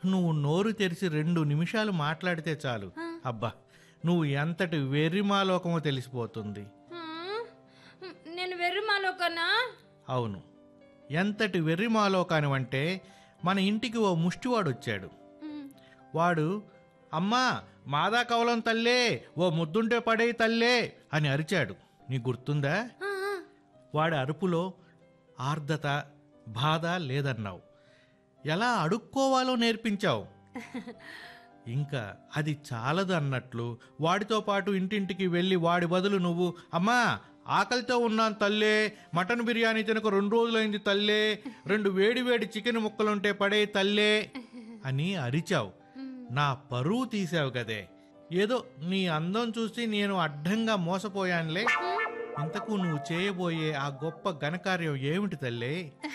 నువ్వు నోరు తెరిచి రెండు నిమిషాలు మాట్లాడితే చాలు అబ్బా నువ్వు ఎంతటి వెర్రిమాలోకమో తెలిసిపోతుంది ఆ, నేను వెర్రిమాలో కన్నా అవును ఎంతటి వెర్రిమాలోకానివంటే మన ఇంటికి ఓ ముష్టివాడు వచ్చాడు వాడు అమ్మా మాదా కవలం తల్లే ఓ ముద్దుంటే పడే తల్లే అని అరిచాడు నీకు గుర్తుందా వాడి అరుపులో ఆర్ద్రత బాధ లేదన్నావు ఎలా అడుక్కోవాలో నేర్పించావు ఇంకా అది చాలదు అన్నట్లు వాడితో పాటు ఇంటింటికి వెళ్ళి వాడి బదులు నువ్వు అమ్మా ఆకలితో ఉన్నాను తల్లే మటన్ బిర్యానీ తినక రెండు రోజులైంది తల్లే రెండు వేడి వేడి చికెన్ ముక్కలుంటే పడే తల్లే అని అరిచావు నా పరువు తీసావు కదే ఏదో నీ అందం చూసి నేను అడ్డంగా మోసపోయానులే ఇంతకు నువ్వు చేయబోయే ఆ గొప్ప ఘనకార్యం ఏమిటి తల్లే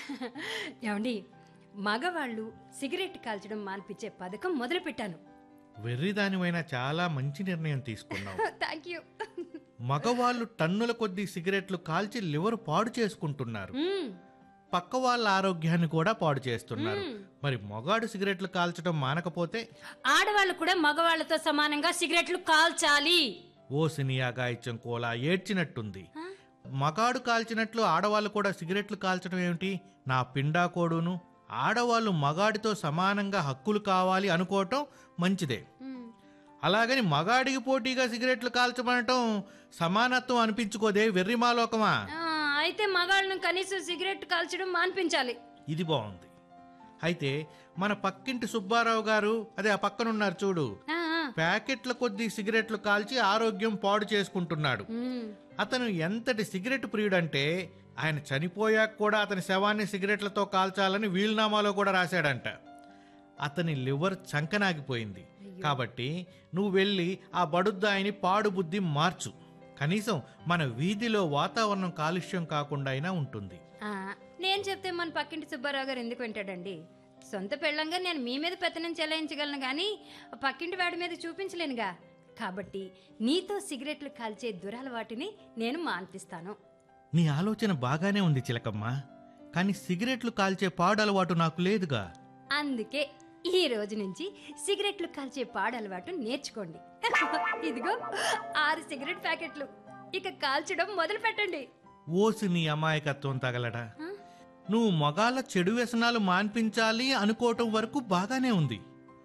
ఏమండి మగవాళ్ళు సిగరెట్ కాల్చడం మాన్పించే పథకం మొదలుపెట్టాను వెర్రిదానివైనా చాలా మంచి నిర్ణయం తీసుకున్నావు థ్యాంక్ యూ మగవాళ్ళు టన్నుల కొద్దీ సిగరెట్లు కాల్చి లివర్ పాడు చేసుకుంటున్నారు పక్క వాళ్ళ ఆరోగ్యాన్ని కూడా పాడు చేస్తున్నారు మరి మగాడు సిగరెట్లు కాల్చడం మానకపోతే ఆడవాళ్ళు కూడా మగవాళ్ళతో సమానంగా సిగరెట్లు కాల్చాలి ఓ సినియా గాయత్యం కోలా ఏడ్చినట్టుంది మగాడు కాల్చినట్లు ఆడవాళ్ళు కూడా సిగరెట్లు కాల్చడం ఏమిటి నా పిండాకోడును ఆడవాళ్ళు మగాడితో సమానంగా హక్కులు కావాలి అనుకోవటం మంచిదే అలాగని మగాడికి పోటీగా సిగరెట్లు కాల్చమనటం సమానత్వం అనిపించుకోదే వెర్రిమాలోకమా ఆ, అయితే మగాళ్ళను కనీసం సిగరెట్ కాల్చడం మాన్పించాలి ఇది బాగుంది అయితే మన పక్కింటి సుబ్బారావు గారు అదే ఆ పక్కనున్నారు చూడు ఆ, ఆ. ప్యాకెట్ల కొద్దీ సిగరెట్లు కాల్చి ఆరోగ్యం పాడు చేసుకుంటున్నాడు మ్మ్. అతను ఎంతటి సిగరెట్ ప్రియుడంటే ఆయన చనిపోయాక కూడా అతని శవాన్ని సిగరెట్లతో కాల్చాలని వీలునామాలో కూడా రాశాడంట అతని లివర్ చంకనాగిపోయింది కాబట్టి నువ్వు వెళ్ళి ఆ బడుద్దాయిని పాడు బుద్ధి మార్చు కనీసం మన వీధిలో వాతావరణం కాలుష్యం కాకుండా అయినా ఉంటుంది ఆ, నేను చెప్తే మన పక్కింటి సుబ్బారావు గారు ఎందుకు వింటాడండి సొంత పెళ్ళంగా నేను మీ మీద పెత్తనం చెలాయించగలను కానీ పక్కింటి వాడి మీద చూపించలేనుగా కాబట్టి నీతో సిగరెట్లు కాల్చే దురలవాటిని నేను మాన్పిస్తాను నీ ఆలోచన బాగానే ఉంది చిలకమ్మ కానీ సిగరెట్లు కాల్చే పాడు అలవాటు నాకు లేదుగా అందుకే ఈ రోజు నుంచి సిగరెట్లు కాల్చే పాడలవాటు నేర్చుకోండి ఇదిగో ఆరు సిగరెట్ ప్యాకెట్లు ఇక కాల్చడం మొదలు పెట్టండి ఓసి నీ అమాయకత్వం తగలడా నువ్వు మగాళ్ళ చెడు వ్యసనాలు మాన్పించాలి అనుకోవటం వరకు బాగానే ఉంది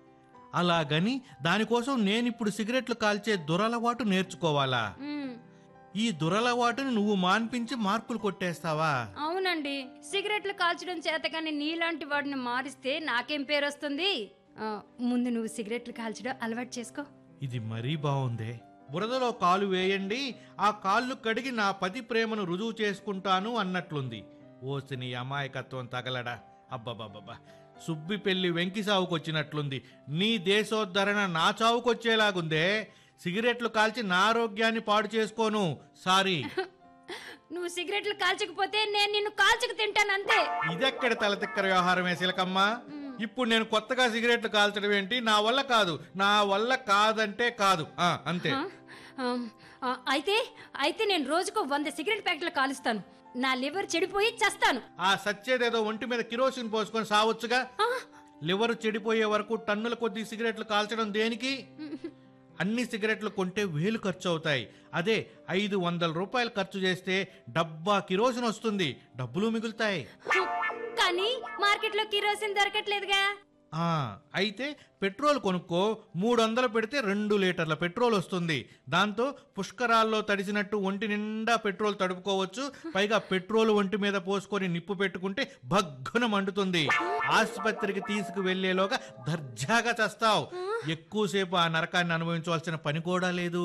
అలాగని దానికోసం నేనిప్పుడు సిగరెట్లు కాల్చే దురలవాటు నేర్చుకోవాలా మ్మ్. ఈ దురలవాటుని నువ్వు మాన్పించి మార్కులు కొట్టేస్తావా అవునండి సిగరెట్లు కాల్చడం చేతగాని నీలాంటి వాడిని మారిస్తే నాకేం పేరు వస్తుంది ఆ, ముందు నువ్వు సిగరెట్లు కాల్చడం అలవాటు చేసుకో ఇది మరీ బాగుందే బురదలో కాలు వేయండి ఆ కాళ్ళు కడిగి నా పతి ప్రేమను రుజువు చేసుకుంటాను అన్నట్లుంది ఓసి నీ అమాయకత్వం తగలడా అబ్బబ్బబ్బబ్బా సుబ్బి పెళ్లి వెంకి సావుకొచ్చినట్లుంది నీ దేశోద్ధరణ నా చావుకొచ్చేలాగుందే సిగరెట్లు కాల్చి నా ఆరోగ్యాన్ని పాడు చేసుకోను సారీ నువ్వు సిగరెట్లు కాల్చకపోతే నేను నిన్ను కాల్చక తింటాను అంతే ఇదెక్కడ తలతిక్కర వ్యవహారమే శిలకమ్మ ఇప్పుడు నేను కొత్తగా సిగరెట్లు కాల్చడం ఏంటి నా వల్ల కాదు నా వల్ల కాదంటే కాదు ఆ, అంతే ఆ, ఆ, ఆ, అయితే అయితే నేను రోజుకు వంద సిగరెట్ ప్యాకెట్లు కాలుస్తాను నా లివర్ చెడిపోయి చస్తాను ఆ సచ్చేదేదో ఒంటి మీద కిరోసిన్ పోసుకొని సావచ్చుగా ఆ, లివర్ చెడిపోయే వరకు టన్నుల కొద్ది సిగరెట్లు కాల్చడం దేనికి అన్ని సిగరెట్లు కొంటే వేలు ఖర్చు అవుతాయి అదే ఐదు వందల రూపాయలు ఖర్చు చేస్తే డబ్బా కిరోసిన్ వస్తుంది డబ్బులు మిగులుతాయి కానీ మార్కెట్లో కిరోసిన్ దొరకట్లేదుగా ఆ అయితే పెట్రోల్ కొనుక్కో మూడు వందలు పెడితే రెండు లీటర్ల పెట్రోల్ వస్తుంది దాంతో పుష్కరాల్లో తడిసినట్టు ఒంటి నిండా పెట్రోల్ తడుపుకోవచ్చు పైగా పెట్రోల్ ఒంటి మీద పోసుకొని నిప్పు పెట్టుకుంటే భగ్గున మండుతుంది ఆసుపత్రికి తీసుకు వెళ్లేలోగా దర్జాగా చస్తావు ఎక్కువసేపు ఆ నరకాన్ని అనుభవించవలసిన పని కూడా లేదు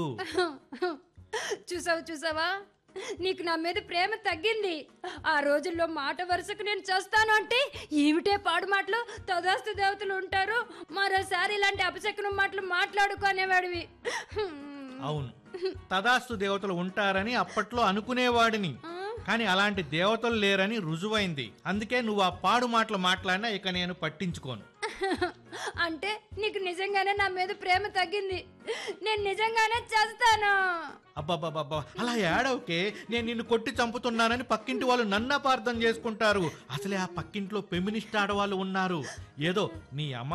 చూసావు చూసావా నీకు నా మీద ప్రేమ తగ్గింది ఆ రోజుల్లో మాట వరుసకు నేను చేస్తాను అంటే ఏమిటే పాడు మాటలు తదాస్తు దేవతలు ఉంటారు మరోసారి ఇలాంటి అపశకునం మాటలు మాట్లాడుకునేవాడివి అవును తదాస్తు దేవతలు ఉంటారని అప్పట్లో అనుకునేవాడిని కానీ అలాంటి దేవతలు లేరని రుజువైంది అందుకే నువ్వు ఆ పాడు మాటలు మాట్లాడినా ఇక నేను పట్టించుకోను అంటే నీకు నిజంగానే నా మీద ప్రేమ తగ్గింది నేను నిజంగానే చేస్తాను అబ్బాబ్బాబ్బా అలా ఏడవకే నేను నిన్ను కొట్టి చంపుతున్నానని పక్కింటి వాళ్ళు నన్ను అపార్థం చేసుకుంటారు అసలే ఆ పక్కింట్లో ఫెమినిస్ట్ ఆడవాళ్ళు ఉన్నారు ఏదో నీ అమ్మ